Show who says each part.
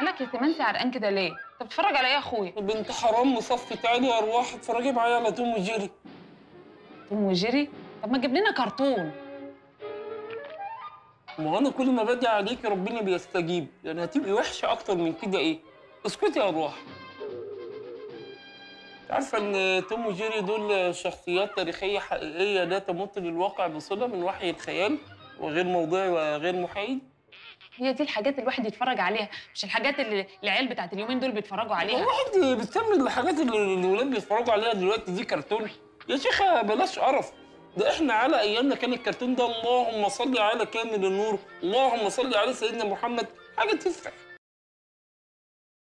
Speaker 1: مالك يا سيمانسي عرقان كده ليه؟ انت بتتفرج على ايه يا اخويا؟
Speaker 2: بنت حرام مصفي تعالي يا ارواح اتفرجي معايا على توم وجيري
Speaker 1: توم وجيري؟ طب ما تجيب لنا كرتون
Speaker 2: ما هو انا كل ما بدعي عليكي ربنا بيستجيب يعني هتبقي وحشه اكتر من كده ايه اسكتي يا ارواح عارفه ان توم وجيري دول شخصيات تاريخيه حقيقيه لا تمت للواقع بصله من وحي الخيال وغير موضوعي وغير محايد
Speaker 1: هي دي الحاجات اللي الواحد يتفرج عليها مش الحاجات اللي العيال بتاعت اليومين دول بيتفرجوا عليها
Speaker 2: الواحد بيستعمل الحاجات اللي الولاد بيتفرجوا عليها دلوقتي دي كرتون يا شيخه بلاش قرف ده احنا على ايامنا كان الكرتون ده اللهم صل على كامل النور اللهم صل على سيدنا محمد حاجه تفرح